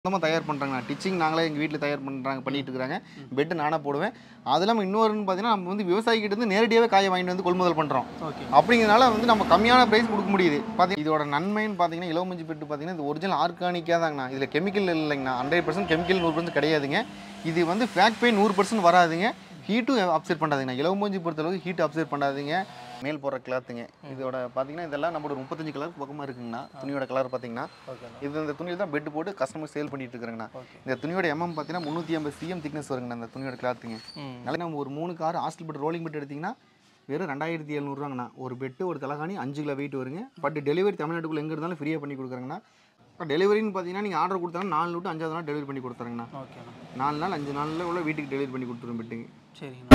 சொந்தமாக தயார் பண்ணுறாங்க டிச்சிங் நாங்களே எங்கள் வீட்டில் தயார் பண்ணுறாங்க பண்ணிட்டு இருக்கிறாங்க பெட்டு நானாக போடுவேன் அது இல்லாமல் இன்னொருன்னு பார்த்தீங்கன்னா நம்ம வந்து விவசாயிகிட்ட இருந்து நேரடியாகவே காயை வாங்கிட்டு வந்து கொள்முதல் பண்ணுறோம் ஓகே அப்படிங்கிறனால வந்து நம்ம கம்மியான ப்ரைஸ் கொடுக்க முடியுது பார்த்தீங்க இதோட நன்மைன்னு பார்த்தீங்கன்னா இலவமஞ்சி பெட்டு பார்த்தீங்கன்னா இது ஒரிஜினல் ஆர்கானிக்காக தாங்கண்ணா இதில் கெமிக்கல் இல்லைங்கண்ணா ஹண்ட்ரட் பர்சன்ட் கெமிக்கல் நூறு பர்சன்ட் கிடையாதுங்க இது வந்து ஃபேக் பே நூறு பர்சன்ட் வராதுங்க ஹீட்டும் அப்சர்வ் பண்ணாதுங்கண்ணா இலவமஞ்சி பொறுத்தளவுக்கு ஹீட் அப்சர்வ் பண்ணாதுங்க மேல் போடுற கிளாத்துங்க இதோட பார்த்தீங்கன்னா இதெல்லாம் நம்மளோட முப்பத்தஞ்சு கலர் பக்கமாக இருக்குங்கண்ணா துணியோட கலர் பார்த்தீங்கன்னா ஓகே இது இந்த துணியில் தான் பெட் போட்டு கஸ்டமர் சேல் பண்ணிட்டு இருக்கிறேங்கண்ணா ஓகே இந்த துணியோட எம்எம் பார்த்தீங்கன்னா முந்நூற்றி ஐம்பது சிஎம் திக்னஸ் வருங்கண்ணா இந்த துணியோட கிளாத்துங்க ம் நல்ல நம்ம ஒரு மூணு கார் ஹாஸ்டல் பெட் ரோலிங் பெட் எடுத்திங்கன்னா வெறும் ரெண்டாயிரத்தி எழுநூறுவாங்கண்ணா ஒரு பெட்டு ஒரு தலகாணி அஞ்சு கிலோ வெயிட் வருங்க பட் டெலிவரி தமிழ்நாட்டுக்குள்ள எங்கே இருந்தாலும் ஃப்ரீயாக பண்ணி கொடுக்குறாங்கண்ணா இப்போ டெலிவரின்னு பார்த்தீங்கன்னா நீங்கள் ஆர்டர் கொடுத்தாங்கன்னா நாலு டு அஞ்சாவது நாள் டெலிவரி பண்ணி கொடுத்துறேங்கண்ணா ஓகேண்ணா நாலு நாள் அஞ்சு நாளில் உள்ள வீட்டுக்கு டெலிவரி பண்ணி கொடுத்துருவோம் பெட்டுங்க சரிங்கண்ணா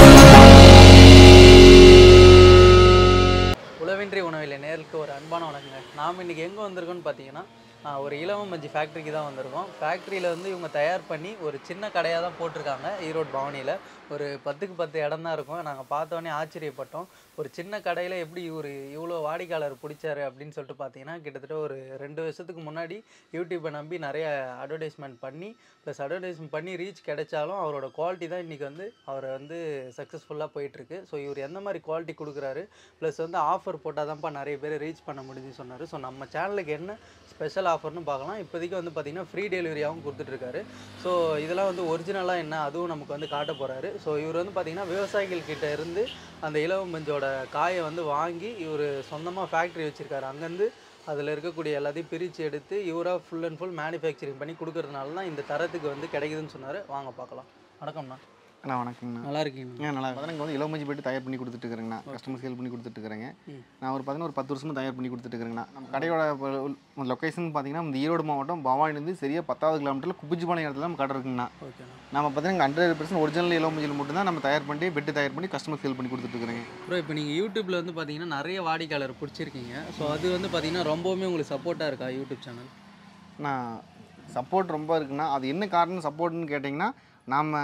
உளவின்றி உணவில் நேருக்கு ஒரு அன்பான வணக்கங்க நாம் இன்றைக்கி எங்கே வந்திருக்கோம்னு பார்த்தீங்கன்னா ஆ, ஒரு இலவம் மஞ்சி ஃபேக்ட்ரிக்கு தான் வந்திருக்கோம் ஃபேக்ட்ரியில் வந்து இவங்க தயார் பண்ணி ஒரு சின்ன கடையாக தான் போட்டிருக்காங்க ஈரோடு பவனியில் ஒரு பத்துக்கு பத்து இடம் தான் இருக்கும் நாங்கள் பார்த்தோன்னே ஆச்சரியப்பட்டோம் ஒரு சின்ன கடையில் எப்படி ஒரு இவ்வளோ வாடிக்கையாளர் பிடிச்சாரு அப்படின்னு சொல்லிட்டு பார்த்தீங்கன்னா கிட்டத்தட்ட ஒரு ரெண்டு வருஷத்துக்கு முன்னாடி யூடியூப்பை நம்பி நிறைய அட்வர்டைஸ்மெண்ட் பண்ணி ப்ளஸ் அட்வர்டைஸ்மெண்ட் பண்ணி ரீச் கிடைச்சாலும் அவரோட குவாலிட்டி தான் இன்றைக்கி வந்து அவர் வந்து சக்ஸஸ்ஃபுல்லாக போயிட்டுருக்கு ஸோ இவர் எந்த மாதிரி குவாலிட்டி கொடுக்குறாரு ப்ளஸ் வந்து ஆஃபர் போட்டால் தான்ப்பா நிறைய பேர் ரீச் பண்ண முடியுதுன்னு சொன்னார் ஸோ நம்ம சேனலுக்கு என்ன ஸ்பெஷல் ஆஃபர்னு பார்க்கலாம் இப்போதைக்கு வந்து பார்த்திங்கன்னா ஃப்ரீ டெலிவரியாகவும் கொடுத்துட்ருக்காரு ஸோ இதெல்லாம் வந்து ஒரிஜினலாக என்ன அதுவும் நமக்கு வந்து காட்ட போகிறாரு ஸோ இவர் வந்து பார்த்திங்கன்னா விவசாயிகள் கிட்ட இருந்து அந்த இலவம் மஞ்சோட காயை வந்து வாங்கி இவர் சொந்தமாக ஃபேக்ட்ரி வச்சுருக்காரு அங்கேருந்து அதில் இருக்கக்கூடிய எல்லாத்தையும் பிரித்து எடுத்து இவராக ஃபுல் அண்ட் ஃபுல் மேனுஃபேக்சரிங் பண்ணி கொடுக்கறதுனால தான் இந்த தரத்துக்கு வந்து கிடைக்குதுன்னு சொன்னார் வாங்க பார்க்கலாம் வணக்கம்ண்ணா அண்ணா வணக்கங்கண்ணா நல்லா இருக்கீங்கண்ணா ஏன் நல்லா பார்த்தீங்கன்னா வந்து இலவமஞ்சி பெட்டு தயார் பண்ணி கொடுத்துட்டு இருக்கிறேங்கண்ணா கஸ்டமர் சேல் பண்ணி கொடுத்துட்டு இருக்கிறேங்க ம். நான் ஒரு பார்த்தீங்கன்னா ஒரு பத்து வருஷமா தயார் பண்ணி கொடுத்துட்டு இருக்கிறேங்கண்ணா நம்ம கடையோட லொக்கேஷன் பார்த்தீங்கன்னா இந்த ஈரோடு மாவட்டம் பவானிலேருந்து சரியாக பத்தாவது கிலோமீட்டரில் குப்பிச்சிபாளையம் இடத்துல நம்ம கடை இருக்குங்கண்ணா ஓகேண்ணா நம்ம பார்த்தீங்கன்னா ஹண்ட்ரட் பர்சன்ட் ஒரிஜினல் இலவமஞ்சில் மட்டும்தான் நம்ம தயார் பண்ணி பெட்டு தயார் பண்ணி கஸ்டமர் சேல் பண்ணி கொடுத்துட்டு இருக்கிறேங்க அப்புறம் இப்போ நீங்கள் யூடியூப்பில் வந்து பார்த்தீங்கன்னா நிறைய வாடிக்கையாளர் பிடிச்சிருக்கீங்க ஸோ அது வந்து பார்த்தீங்கன்னா ரொம்பவுமே உங்களுக்கு சப்போர்ட்டாக இருக்கா யூடியூப் சேனல் நான் சப்போர்ட் ரொம்ப இருக்குண்ணா அது என்ன காரணம் சப்போர்ட்னு கேட்டிங்கன்னா நம்ம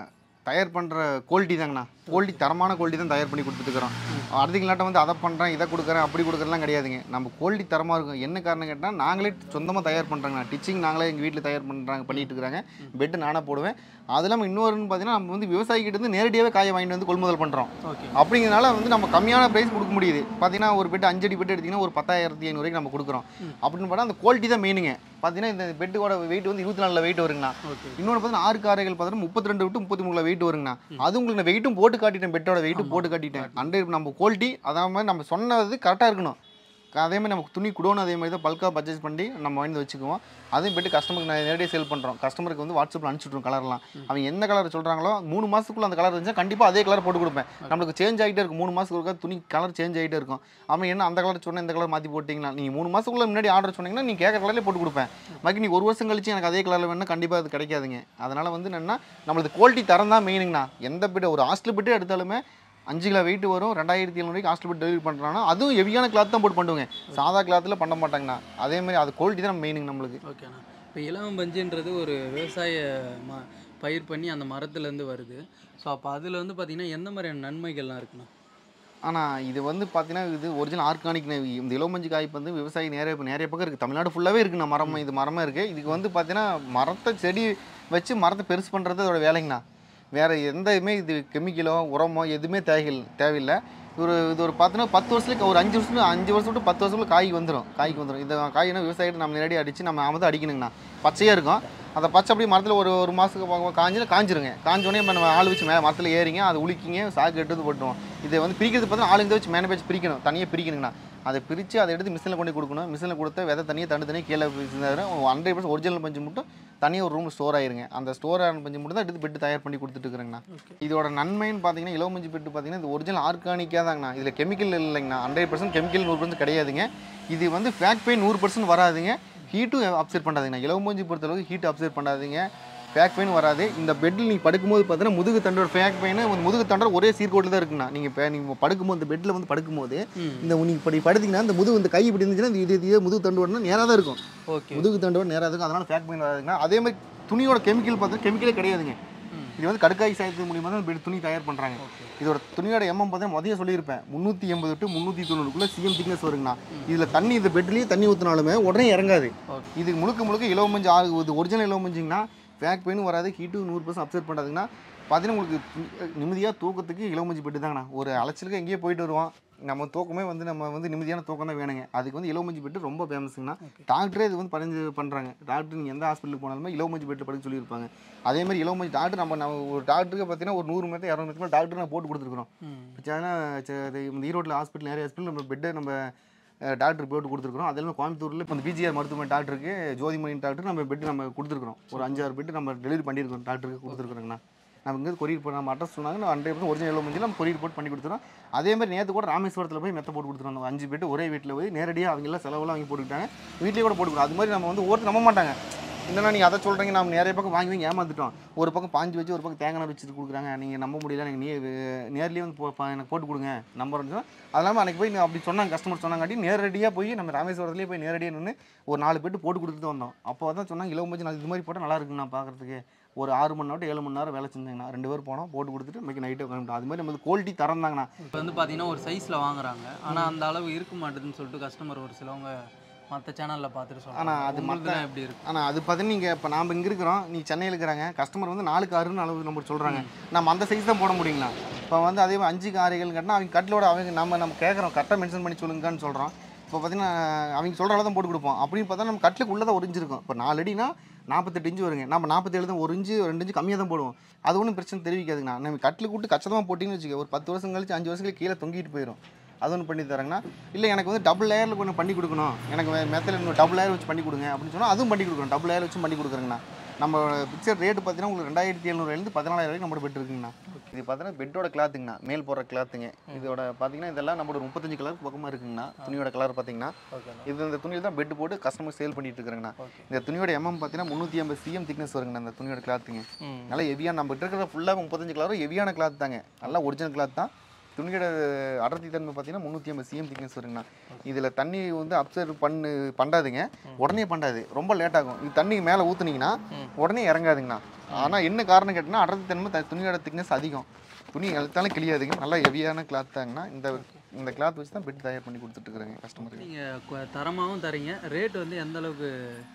தயார் பண்ணுற குவாலிட்டி தாங்கண்ணா குவாலிட்டி தரமான குவாலிட்டி தான் தயார் பண்ணி கொடுத்துட்டுருக்குறோம் அடுத்தங்களாட்டம் வந்து அதை பண்ணுறேன் இதை கொடுக்குறேன் அப்படி கொடுக்குறதுலாம் கிடையாதுங்க நம்ம குவாலிட்டி தரமாக இருக்கும் என்ன காரணம் கேட்டால் நாங்களே சொந்தமாக தயார் பண்ணுறாங்கண்ணா டிச்சிங் நாங்களே எங்கள் வீட்டில் தயார் பண்ணுறாங்க பண்ணிட்டு இருக்கிறாங்க பெட்டு நானாக போடுவேன் அது இல்லாமல் இன்னொருன்னு பார்த்தீங்கன்னா நம்ம வந்து விவசாயிகிட்ட இருந்து நேரடியாகவே காயை வாங்கிட்டு வந்து கொள்முதல் பண்ணுறோம் ஓகே அப்படிங்கிறனால வந்து நம்ம கம்மியான ப்ரைஸ் கொடுக்க முடியுது பார்த்தீங்கன்னா ஒரு பெட் அஞ்சடி பெட் எடுத்தீங்கன்னா ஒரு பத்தாயிரத்தி ஐநூறுக்கு நம்ம கொடுக்குறோம் அப்படின்னு பார்த்தா அந்த குவாலிட்டி தான் மெயினுங்க பார்த்தீங்கன்னா இந்த பெட்டோட வெயிட் வந்து இருபத்தி நாலில் வெயிட் வருங்கண்ணா ஓகே இன்னொன்று பார்த்தீங்கன்னா ஆறு காரைகள் பார்த்தீங்கன்னா முப்பத்தி ரெண்டு விட்டு முப்பத்தி மூணுல வெயிட் வருங்கண்ணா அது உங்களுக்கு நான் வெயிட்டும் போட்டு காட்டிட்டேன் பெட்டோட வெயிட்டும் போட்டு காட்டிட்டேன் அண்டை நம்ம குவாலிட்டி அதான் மாதிரி நம்ம சொன்னது கரெக்டாக இருக்கணும் அதே மாதிரி நமக்கு துணி குடோன்னு அதே மாதிரி தான் பல்காக பர்ச்சேஸ் பண்ணி நம்ம வாங்கி வச்சுக்குவோம் அதையும் பெட்டு கஸ்டமருக்கு நான் நேரடியாக சேல் பண்ணுறோம் கஸ்டமருக்கு வந்து வாட்ஸ்அப்பில் அனுப்பிச்சுட்ருவோம் கலர்லாம் அவங்க எந்த கலர் சொல்கிறாங்களோ மூணு மாதத்துக்குள்ள அந்த கலர் இருந்துச்சுன்னா கண்டிப்பாக அதே கலர் போட்டு கொடுப்பேன் நம்மளுக்கு சேஞ்ச் ஆகிட்டே இருக்கும் மூணு மாதத்துக்கு ஒருக்கா துணி கலர் சேஞ்ச் ஆகிட்டே இருக்கும் அவன் என்ன அந்த கலர் சொன்னால் இந்த கலர் மாற்றி போட்டிங்களா நீங்கள் மூணு மாதத்துக்குள்ள முன்னாடி ஆர்டர் சொன்னீங்கன்னா நீங்கள் கேட்குற கலர்லேயே போட்டு கொடுப்பேன் பாக்கி நீ ஒரு வருஷம் கழிச்சு எனக்கு அதே கலரில் வேணும்னா கண்டிப்பாக அது கிடைக்காதுங்க அதனால் வந்து என்னென்னா நம்மளுக்கு குவாலிட்டி தரம் தான் மெயினுங்கண்ணா எந்த பிட்டு ஒரு ஹாஸ்டல் பிட்டு எடுத்தாலுமே அஞ்சு கிலோ வெயிட் வரும் ரெண்டாயிரத்தி எழுநூறுக்கு ஹாஸ்டல் பிட் டெலிவரி பண்ணுறாங்கன்னா அதுவும் ஹெவியான கிளாத் தான் போட்டு பண்ணுவேங்க சாதா கிளாத்தில் பண்ண மாட்டாங்கண்ணா அதே மாதிரி அது குவாலிட்டி தான் மெயினுங்க நம்மளுக்கு ஓகேண்ணா இப்போ இளம் பஞ்சுன்றது ஒரு விவசாய ம பயிர் பண்ணி அந்த மரத்துலேருந்து வருது ஸோ அப்போ அதில் வந்து பார்த்தீங்கன்னா எந்த மாதிரியான நன்மைகள்லாம் இருக்குண்ணா ஆனால் இது வந்து பார்த்தீங்கன்னா இது ஒரிஜினல் ஆர்கானிக் இந்த இளவமஞ்சி காய்ப்பு வந்து விவசாயி நிறைய நிறைய பக்கம் இருக்குது தமிழ்நாடு ஃபுல்லாகவே இருக்குண்ணா மரம் இது மரமாக இருக்குது இதுக்கு வந்து பார்த்தீங்கன்னா மரத்தை செடி வச்சு மரத்தை பெருசு பண்ணுறது அதோட வேலைங்கண்ணா வேறு எந்த இதுவுமே இது கெமிக்கலோ உரமோ எதுவுமே தேவைகள் தேவையில்லை ஒரு இது ஒரு பார்த்தீங்கன்னா பத்து வருஷத்துக்கு ஒரு அஞ்சு வருஷம் அஞ்சு வருஷம் to பத்து வருஷத்துக்கு காய்க்கு வந்துடும் காய்க்கு வந்துடும் இந்த காய்னா விவசாயிகிட்ட நம்ம நேரடி அடித்து நம்ம அமர்ந்து அடிக்கணுங்கண்ணா பச்சையாக இருக்கும் அந்த பச்சை அப்படியே மரத்தில் ஒரு ஒரு மாதத்துக்கு காஞ்சினா காஞ்சிருங்க காஞ்சோடனே நம்ம ஆள் வச்சு மே மரத்தில் ஏறிங்க அது உளிக்கிங்க சாக்கு எடுத்து போட்டுருவோம் இதை வந்து பிரிக்கிறது பார்த்தா ஆளுங்க வச்சு மேனுஃபேக்சர் பிரிக்கணும் தனியாக பிரிக்கணுங்கண்ணா அதை பிரித்து அதை எடுத்து மிஷினில் கொண்டு போய் கொடுக்கணும் மிஷினில் கொடுத்த விதை தனியாக தனி தனியாக கீழே ஹண்ட்ரட் பர்சன்ட் ஒரிஜினல் பஞ்சு மட்டும் தனியாக ஒரு ரூம் ஸ்டோர் ஆயிருங்க அந்த ஸ்டோர் ஆன பஞ்சு மட்டும் தான் எடுத்து பெட்டு தயார் பண்ணி கொடுத்துட்டு இருக்கிறேங்கண்ணா இதோட நன்மைன்னு பார்த்தீங்கன்னா இலவமஞ்சி பெட்டு பார்த்தீங்கன்னா இது ஒரிஜினல் ஆர்கானிக்காக தாங்கண்ணா இதில் கெமிக்கல் இல்லைங்கண்ணா ஹண்ட்ரட் பர்சன்ட் கெமிக்கல் நூறு பர்சன்ட் கிடையாதுங்க இது வந்து ஃபேக் பெயின் நூறு பர்சன்ட் வராதுங்க ஹீட்டும் அப்சர்வ் பண்ணாதுங்கண்ணா இலவமஞ்சி பொறுத்தளவுக்கு ஹீட் அப்சர்வ் பண்ணாதீங்க ஃபேக் பெயின் வராது இந்த பெட்டில் நீங்கள் படுக்கும்போது பார்த்தீங்கன்னா முதுகு தண்டோட ஃபேக் பெயின் முதுகு தண்டோட ஒரே சீர்கோட்டில் தான் இருக்குண்ணா நீங்கள் இப்போ நீங்கள் படுக்கும்போது இந்த பெட்டில் வந்து படுக்கும்போது ம் இந்த நீங்கள் இப்படி படுத்தீங்கன்னா இந்த முதுகு இந்த கை இப்படி இருந்துச்சுன்னா இந்த இது இது முதுகு தண்டோட நேராக தான் இருக்கும் ஓகே முதுகு தண்டோட நேராக இருக்கும் அதனால ஃபேக் பெயின் வராதுங்க அதே மாதிரி துணியோட கெமிக்கல் பார்த்தா கெமிக்கலே கிடையாதுங்க ம் இது வந்து கடுக்காய் சாயத்து மூலியமாக தான் பெட் துணி தயார் பண்ணுறாங்க ஓகே இதோட துணியோட எம்எம் பார்த்தீங்கன்னா முதல்ல சொல்லியிருப்பேன் முந்நூற்றி எண்பது டு முந்நூற்றி தொண்ணூறுக்குள்ளே சிஎம் திக்னஸ் வருங்கண்ணா இதில் தண்ணி இந்த பெட்லேயே தண்ணி ஊற்றினாலுமே உடனே இறங்காது ஓகே இது முழுக்க முழுக்க இலவமஞ்சு ஆகு இது ஒரிஜினல் இலவமஞ்சிங்கன்னா பேக் பெயினும் வராது ஹீட்டு நூறு பர்சன்ட் அப்சர்வ் பண்ணாதுங்கன்னா பார்த்தீங்கன்னா உங்களுக்கு நிம்மதியாக தூக்கத்துக்கு இலவமஞ்சி பெட்டு தாங்கண்ணா ஒரு அலைச்சலுக்கு எங்கேயோ போயிட்டு வருவோம் நம்ம தூக்கமே வந்து நம்ம வந்து நிம்மதியான தூக்கம் தான் வேணுங்க அதுக்கு வந்து இலவமஞ்சி பெட்டு ரொம்ப ஃபேமஸுங்கண்ணா Okay. டாக்டரே இது வந்து பரிந்து பண்ணுறாங்க டாக்டர் நீங்கள் எந்த ஹாஸ்பிட்டலுக்கு போனாலுமே இலவமஞ்சி பெட்டு படுக்க சொல்லியிருப்பாங்க அதே மாதிரி இலவமஞ்சி டாக்டர் நம்ம நம்ம ஒரு டாக்டருக்கு பார்த்தீங்கன்னா ஒரு நூறு மீட்டர் இரநூறு மீட்டர் டாக்டர் நான் போட்டு கொடுத்துருக்குறோம் ம் ஏன்னா இந்த ஈரோட்டில் ஹாஸ்பிட்டல் நிறைய ஹாஸ்பிட்டல் நம்ம பெட்டை நம்ம டாக்டர் போட்டு கொடுத்துருக்குறோம் அதே மாதிரி கோயம்புத்தூரில் இப்போ இந்த பிஜிஆர் மருத்துவமனை டாக்டருக்கு ஜோதிமணி டாக்டர் நம்ம பெட்டு நம்ம கொடுத்துருக்குறோம் ஒரு அஞ்சாறு பெட்டு நம்ம டெலிவரி பண்ணியிருக்கோம் டாக்டருக்கு கொடுத்துருக்குறோங்கண்ணா நம்ம இங்கே கொரியர் போட்டு நம்ம அட்ரஸ் சொன்னாங்க நான் ஹண்ட்ரட் ஒரிஜினல் எவ்வளோ முடிஞ்சு நம்ம கொரியர் போட்டு பண்ணி கொடுத்துறோம் அதே மாதிரி நேற்று கூட ராமேஸ்வரத்தில் போய் மெத்த போட்டு கொடுத்துருவோம் அந்த அஞ்சு பெட்டு ஒரே வீட்டில் போய் நேரடியாக அவங்க எல்லாம் செலவெல்லாம் வாங்கி போட்டுக்கிட்டாங்க வீட்லேயே கூட போட்டுக்கிறோம் அது மாதிரி நம்ம வந்து ஒருத்தர் நம்ப மாட்டாங்க என்னன்னா நீங்கள் அதை சொல்கிறீங்க நம்ம நிறைய பக்கம் வாங்கி வாங்கி ஏமாந்துட்டோம் ஒரு பக்கம் பாஞ்சு வச்சு ஒரு பக்கம் தேங்காய் எண்ணெய் வச்சுட்டு கொடுக்குறாங்க நீங்கள் நம்ப முடியல நீங்கள் நீ நேர்லேயே வந்து போ- பா- எனக்கு போட்டு கொடுங்க நம்பர் அது இல்லாமல் அன்றைக்கி போய் நான் அப்படி சொன்னாங்க கஸ்டமர் சொன்னாங்காட்டி நேரடியாக போய் நம்ம ராமேஸ்வரத்துலேயே போய் நேரடியாக நின்று ஒரு நாலு பேட்டு போட்டு கொடுத்துட்டு வந்தோம் அப்போ தான் சொன்னாங்க இலவம் நான் இது மாதிரி போட்டால் நல்லா இருக்குண்ணா பார்க்குறதுக்கு ஒரு ஆறு மணி நேரம் ஏழு மணி நேரம் வேலை செஞ்சாங்கண்ணா ரெண்டு பேர் போனோம் போட்டு கொடுத்துட்டு இன்னைக்கு நைட்டே உட்காந்துட்டோம் அது மாதிரி நம்ம குவாலிட்டி தரம் தாங்கண்ணா இப்போ வந்து பார்த்தீங்கன்னா ஒரு சைஸில் வாங்குறாங்க ஆனால் அந்த அளவு இருக்க மாட்டேதுன்னு சொல்லிட்டு கஸ்டமர் ஒரு சிலவங்க மற்ற சேனலில் பார்த்துட்டு சொல்கிறாங்க ஆனா அது உங்களுதுலாம் எப்படி இருக்கு ஆனால் அது பார்த்தீங்கன்னா நீங்கள் இப்போ நாம் இங்கே இருக்கிறோம் நீ சென்னையில் இருக்கிறாங்க கஸ்டமர் வந்து நாலுக்கு ஆறுன்னு அளவு நம்பர் சொல்கிறாங்க நம்ம அந்த சைஸ் தான் போட முடியுங்களா இப்போ வந்து அதே மாதிரி அஞ்சுக்கு ஆறுகள் கட்டினா அவங்க கட்டிலோட அவங்க நம்ம நம்ம கேட்குறோம் கரெக்டாக மென்ஷன் பண்ணி சொல்லுங்கன்னு சொல்கிறோம் இப்போ பார்த்தீங்கன்னா அவங்க சொல்கிற அளவு தான் போட்டு கொடுப்போம் அப்படின்னு பார்த்தா நம்ம கட்டிலுக்கு உள்ளே தான் ஒரு இன்ச்சு இருக்கும் இப்போ நாலு அடினா நாற்பத்தெட்டு இன்ச்சு வருங்க நம்ம நாற்பத்தேழு தான் ஒரு இன்ச்சு ரெண்டு இன்ச்சு கம்மியாக தான் போடுவோம் அது ஒன்றும் பிரச்சனை தெரிவிக்காதுங்கண்ணா நம்ம கட்டிலுக்கு விட்டு கச்சதமாக போட்டிங்கன்னு வச்சுக்க ஒரு பத்து வருஷம் கழிச்சு அஞ்சு வருஷம் கழிச்சு கீழே தொங்கிட்டு போயிடும் அது ஒன்று பண்ணி தராங்கன்னா இல்லை எனக்கு வந்து டபுள் லேயரில் கொஞ்சம் பண்ணி கொடுக்கணும் எனக்கு மெத்தல் இன்னும் டபுள் லேயர் வச்சு பண்ணி கொடுங்க அப்படின்னு சொன்னால் அதுவும் பண்ணி கொடுக்குறோம் டபுள் லேயர் வச்சு பண்ணி கொடுக்குறேங்கண்ணா நம்ம பிக்சர் ரேட்டு பார்த்தீங்கன்னா உங்களுக்கு ரெண்டாயிரத்தி எழுநூறுலேருந்து பதினாலாயிரம் வரைக்கும் நம்மளோட பெட் இருக்குங்கண்ணா இது பார்த்தீங்கன்னா பெட்டோட கிளாத்துங்கண்ணா மேல் போடுற கிளாத்துங்க இதோட பார்த்தீங்கன்னா இதெல்லாம் நம்மளோட முப்பத்தஞ்சு கலர் பக்கமாக இருக்குங்கண்ணா துணியோட கலர் பார்த்தீங்கன்னா ஓகேண்ணா இது இந்த துணியில் தான் பெட் போட்டு கஸ்டமர் சேல் பண்ணிட்டு இருக்கிறேங்கண்ணா ஓகே இந்த துணியோட எம்எம் பார்த்தீங்கன்னா முந்நூற்றி ஐம்பது சிஎம் திக்னஸ் வருங்கண்ணா இந்த துணியோட கிளாத்துங்க ம் நல்லா ஹெவியான நம்ம இருக்கிற ஃபுல்லாக முப்பத்தஞ்சு கலரும் ஹெவியான கிளாத் தாங்க நல்லா ஒரிஜினல் கிளாத் தான் துணியோட அடர்த்தி தன்மை பார்த்தீங்கன்னா முந்நூற்றி ஐம்பது சிஎம் திக்னஸ் வருங்கண்ணா இதில் தண்ணி வந்து அப்சர்வ் பண்ணு பண்ணாதுங்க உடனே பண்ணாது ரொம்ப லேட் ஆகும் இது தண்ணி மேலே ஊற்றுனீங்கன்னா ம். உடனே இறங்காதுங்கண்ணா ஆனால் என்ன காரணம் கேட்டிங்கன்னா அடர்த்தி தன்மை த- துணியோட திக்னஸ் அதிகம் துணி எழுத்தாலும் கிளியாதுங்க நல்லா ஹெவியான கிளாத் தாங்கண்ணா இந்த இந்த கிளாத் வச்சு தான் பெட் தயார் பண்ணி கொடுத்துட்ருக்குறேங்க கஸ்டமருக்கு நீங்கள் தரமாகவும் தரீங்க ரேட் வந்து எந்த அளவுக்கு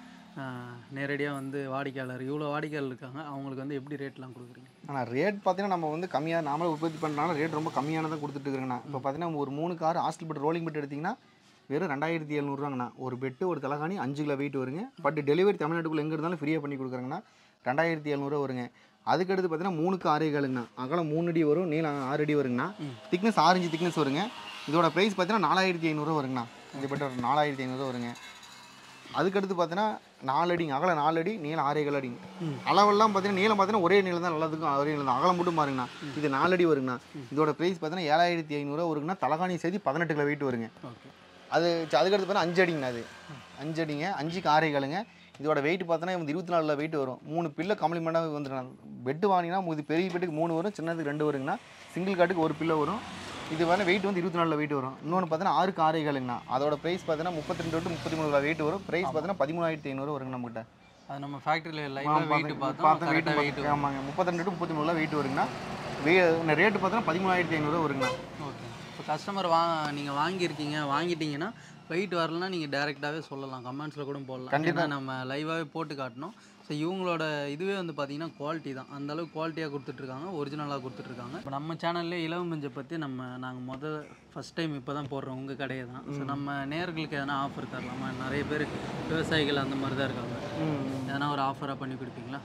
நேரடியாக வந்து வாடிக்கையாளர் இவ்வளோ வாடிக்கையாளர் இருக்காங்க அவங்களுக்கு வந்து எப்படி ரேட்லாம் கொடுக்குறீங்க ஆனால் ரேட் பார்த்தீங்கன்னா நம்ம வந்து கம்மியாக நாமளே உற்பத்தி பண்ணுறனால ரேட் ரொம்ப கம்மியானதான் கொடுத்துட்டு இருக்கிறேங்கண்ணா இப்போ பார்த்தீங்கன்னா ஒரு மூணு கார் ஹாஸ்டல் பெட் ரோலிங் பெட் எடுத்திங்கன்னா வெறும் ரெண்டாயிரத்தி எழுநூறுவாங்கண்ணா ஒரு பெட்டு ஒரு தலகாணி அஞ்சு கிலோ வெயிட் வருங்க பட் டெலிவரி தமிழ்நாட்டுக்குள்ளே எங்கே இருந்தாலும் ஃப்ரீயாக பண்ணி கொடுக்குறாங்கண்ணா ரெண்டாயிரத்தி எழுநூறுவா வருங்க அதுக்கடுத்து பார்த்தீங்கன்னா மூணுக்கு ஆறே காலுங்கண்ணா அகலம் மூணு அடி வரும் நீளம் ஆறு அடி வருங்கண்ணா ம். திக்னஸ் ஆரஞ்சு திக்னஸ் வருங்க இதோட ப்ரைஸ் பார்த்தீங்கன்னா நாலாயிரத்தி ஐநூறுரூவா வருங்கண்ணா இந்த பெட் ஒரு நாலாயிரத்தி ஐநூறுரூவா வருங்க அதுக்கடுத்து பார்த்தீங்கன்னா நாலு அடிங்க அகலம் நாலு அடி நீளம் ஆறே கால் அடிங்க ம். அளவெல்லாம் பார்த்தீங்கன்னா நீளம் பார்த்தீங்கன்னா ஒரே நீளம் தான் நல்லதுக்கும் ஒரே நீளம் தான் அகலம் மட்டும் பாருங்கண்ணா இது நாலு அடி வருங்கண்ணா இதோட ப்ரைஸ் பார்த்தீங்கன்னா ஏழாயிரத்தி ஐநூறுரூவா வருங்கண்ணா தலகாணி சேர்த்து பதினெட்டு கிலோ வெயிட் வருங்க ஓகே அது ச- அதுக்கடுத்து பார்த்தா அஞ்சு அடிங்கண்ணா அது அஞ்சு அடிங்க அஞ்சுக்கு ஆறே காலுங்க இதோட வெயிட் பார்த்தோன்னா வந்து இருபத்தி நாலில் வெயிட் வரும் மூணு பில்லை கம்ப்ளிமெண்ட்டாக வந்துடும் பெட்டு வாங்கினீங்கன்னா இது பெரிய பெட்டுக்கு மூணு வரும் சின்னதுக்கு ரெண்டு வருங்கண்ணா சிங்கிள் காட்டுக்கு ஒரு பில்லை வரும் இது வந்து வெயிட் வந்து இருபத்தி நாலில் வெயிட் வரும் இன்னொன்று பார்த்தீங்கன்னா ஆறுக்கு ஆறே காலுங்கண்ணா அதோட ப்ரைஸ் பார்த்தீங்கன்னா முப்பத்தி ரெண்டு டு முப்பத்தி மூணு வெயிட் வரும் ப்ரைஸ் பார்த்தீங்கன்னா பதிமூணாயிரத்தி ஐநூறு வருங்க நம்மகிட்ட அது நம்ம ஃபேக்ட்ரியில் லைவாக வெயிட் பார்த்தோம் பார்த்தா வெயிட் கரெக்டாக வெயிட் ஆமாங்க முப்பத்தி ரெண்டு டு முப்பத்தி மூணுல வெயிட் வருங்கண்ணா வே ரேட்டு பார்த்தீங்கன்னா பதிமூணாயிரத்தி ஐநூறுரூவா வருங்கண்ணா ஓகே இப்போ கஸ்டமர் வா நீங்கள் வாங்கியிருக்கீங்க வாங்கிட்டீங்கன்னா வெயிட் வரலன்னா நீங்கள் டேரெக்டாகவே சொல்லலாம் கமெண்ட்ஸில் கூட போடலாம் கண்டிப்பா. ஏன்னா நம்ம லைவாகவே போட்டு காட்டணும் ஸோ இவங்களோட இதுவே வந்து பார்த்தீங்கன்னா குவாலிட்டி தான் அந்த அளவுக்கு குவாலிட்டியாக கொடுத்துட்ருக்காங்க ஒரிஜினலாக கொடுத்துட்ருக்காங்க இப்போ நம்ம சேனல்லே இளவமஞ்சை பற்றி நம்ம நாங்கள் மொதல் ஃபஸ்ட் டைம் இப்போ தான் போடுறோம் உங்கள் கடையை தான் ஸோ நம்ம நேர்களுக்கு எதனா ஆஃபர் தரலாமா நிறைய பேர் விவசாயிகள் அந்த மாதிரி தான் இருக்காங்க எதனா ஒரு ஆஃபராக பண்ணி கொடுப்பீங்களா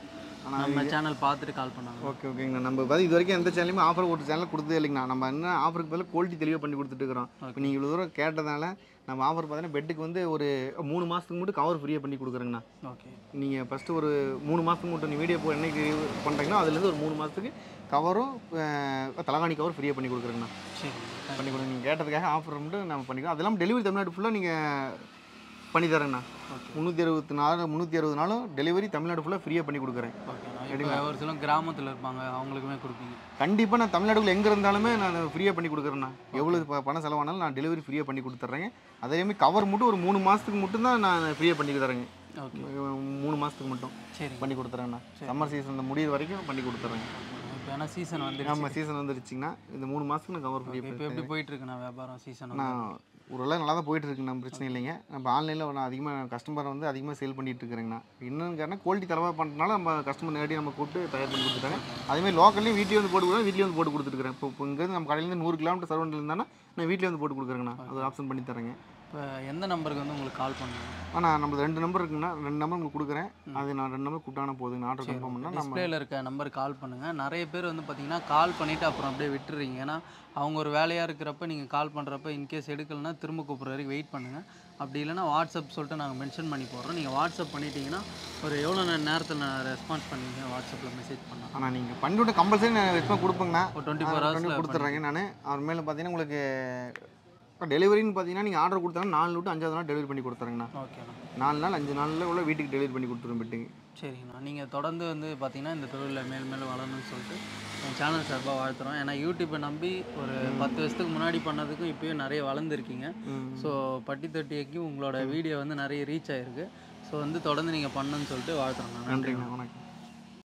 நம்ம சேனல் பார்த்துட்டு கால் பண்ணாங்க ஓகே ஓகேங்கண்ணா நம்ம பார்த்து இது வரைக்கும் எந்த சேனலுமே ஆஃபர் ஒரு சேனல் கொடுத்ததே இல்லைங்கண்ணா நம்ம என்ன ஆஃபருக்கு பதில் குவாலிட்டி தெளிவாக பண்ணி கொடுத்துட்டு இருக்கிறோம் இப்போ நீங்கள் இவ்வளோ தூரம் கேட்டதால நம்ம ஆஃபர் பார்த்தீங்கன்னா பெட்டுக்கு வந்து ஒரு மூணு மாதத்துக்கு மட்டும் கவர் ஃப்ரீயாக பண்ணி கொடுக்குறேங்கண்ணா ஓகே நீங்கள் ஃபஸ்ட்டு ஒரு மூணு மாதத்துக்கு மட்டும் நீ வீடியோ போ என்னைக்கு பண்ணுறீங்கன்னா அதுலேருந்து ஒரு மூணு மாதத்துக்கு கவரும் தலகாணி கவர் ஃப்ரீயாக பண்ணி கொடுக்குறேங்கண்ணா சரி பண்ணி கொடுங்க நீங்கள் கேட்டதுக்காக ஆஃபர் மட்டும் நம்ம பண்ணிக்கலாம் அதெல்லாம் டெலிவரி தமிழ்நாடு ஃபுல்லாக நீங்கள் பண்ணி தரேங்கண்ணா ஓகே முந்நூற்றி அறுபத்தி நாலு முந்நூற்றி அறுபது நாளும் டெலிவரி தமிழ்நாடு ஃபுல்லாக ஃப்ரீயாக பண்ணி கொடுக்குறேன் ஓகே இப்போ ஒரு சில கிராமத்தில் இருப்பாங்க அவங்களுக்குமே கொடுப்பீங்க கண்டிப்பாக நான் தமிழ்நாடுக்குள்ள எங்கே இருந்தாலுமே நான் ஃப்ரீயாக பண்ணி கொடுக்குறேண்ணா எவ்வளோ ப- பணம் செலவானாலும் நான் டெலிவரி ஃப்ரீயாக பண்ணி கொடுத்துட்றேங்க அதே மாதிரி கவர் மட்டும் ஒரு மூணு மாதத்துக்கு மட்டும் தான் நான் ஃப்ரீயாக பண்ணி தரேங்க ஓகே மூணு மாதத்துக்கு மட்டும் சரி பண்ணி கொடுத்துறேங்கண்ணா சம்மர் சீசன் இந்த முடியிற வரைக்கும் பண்ணி கொடுத்துட்றேங்க இப்போ ஏன்னா சீசன் வந்து நம்ம சீசன் வந்துருச்சுங்கன்னா இந்த மூணு மாதத்துக்கு நான் கவர் பண்ணி இப்போ எப்படி போயிட்டு இருக்குண்ணா வியாபாரம் சீசன் நான் ஓரளவு நல்லா தான் போயிட்டு இருக்கு நம்ம பிரச்சனை இல்லைங்க நம்ம ஆன்லைனில் நான் அதிகமாக கஸ்டமர் வந்து அதிகமாக சேல் பண்ணிட்டு இருக்கிறேங்கண்ணா இன்னொன்று காரணம் குவாலிட்டி தரமாக பண்ணுறதுனால நம்ம கஸ்டமர் நேரடியாக நம்ம கூப்பிட்டு தயார் பண்ணி கொடுத்துட்டாங்க அதேமாதிரி லோக்கல்லையும் வீட்லேயே வந்து போட்டு கொடுக்குறேன் வீட்லேயே வந்து போட்டு கொடுத்துருக்கேன் இப்போ இப்போ இங்கேருந்து நம்ம கடையிலேருந்து நூறு கிலோமீட்டர் சரௌண்டில் இருந்தானா நான் வீட்லேயே வந்து போட்டு கொடுக்குறேங்கண்ணா அது ஆப்ஷன் பண்ணி தரேங்க இப்போ எந்த நம்பருக்கு வந்து உங்களுக்கு கால் பண்ணுங்க ஆனால் நம்ம ரெண்டு நம்பர் இருக்குங்கண்ணா ரெண்டு நம்பர் உங்களுக்கு கொடுக்குறேன் அது நான் ரெண்டு நம்பர் கூப்பிட்டானா போதுங்க ஆர்டர் கன்ஃபார்ம் பண்ணால் நம்ம டிஸ்பிளேல இருக்க நம்பருக்கு கால் பண்ணுங்கள் நிறைய பேர் வந்து பார்த்தீங்கன்னா கால் பண்ணிவிட்டு அப்புறம் அப்படியே விட்டுறீங்க ஏன்னா அவங்க ஒரு வேலையாக இருக்கிறப்ப நீங்கள் கால் பண்ணுறப்ப இன்கேஸ் எடுக்கலைன்னா திரும்ப கூப்பிட்ற வரைக்கும் வெயிட் பண்ணுங்கள் அப்படி இல்லைன்னா வாட்ஸ்அப் சொல்லிட்டு நாங்கள் மென்ஷன் பண்ணி போடுறோம் நீங்கள் வாட்ஸ்அப் பண்ணிட்டீங்கன்னா ஒரு எவ்வளோ நேரத்தில் நான் ரெஸ்பான்ஸ் பண்ணுவீங்க வாட்ஸ்அப்பில் மெசேஜ் பண்ணால் ஆனால் நீங்கள் பண்ணி விட்டு கம்பல்சரி நான் ரெஸ்பான்ஸ் கொடுப்பேங்கண்ணா ஒரு டுவெண்ட்டி ஃபோர் ஹவர்ஸில் கொடுத்துட்றேங்க நான் அவர் மேலே பார்த்தீங்கன்னா உங்களுக்கு இப்போ டெலிவரின்னு பார்த்தீங்கன்னா நீங்கள் ஆர்டர் கொடுத்தாங்கன்னா நாலு விட்டு அஞ்சாவது நாள் டெலிவரி பண்ணி கொடுத்துறேங்கண்ணா ஓகேண்ணா நாலு நாள் அஞ்சு நாளில் உள்ள வீட்டுக்கு டெலிவரி பண்ணி கொடுத்துருவேன் பெட்டுங்க சரிங்கண்ணா நீங்கள் தொடர்ந்து வந்து பார்த்தீங்கன்னா இந்த தொழிலில் மேல் மேலும் வளரணும்னு சொல்லிட்டு என் சேனல் சார்பாக வாழ்த்துறோம் ஏன்னா யூடியூப்பை நம்பி ஒரு பத்து வருஷத்துக்கு முன்னாடி பண்ணதுக்கும் இப்போயும் நிறைய வளர்ந்துருக்கீங்க ஸோ பட்டி தொட்டியைக்கும் உங்களோட வீடியோ வந்து நிறைய ரீச் ஆயிருக்கு ஸோ வந்து தொடர்ந்து நீங்கள் பண்ணணும்னு சொல்லிட்டு வாழ்த்துறோம் நான் நன்றிங்கண்ணா வணக்கம்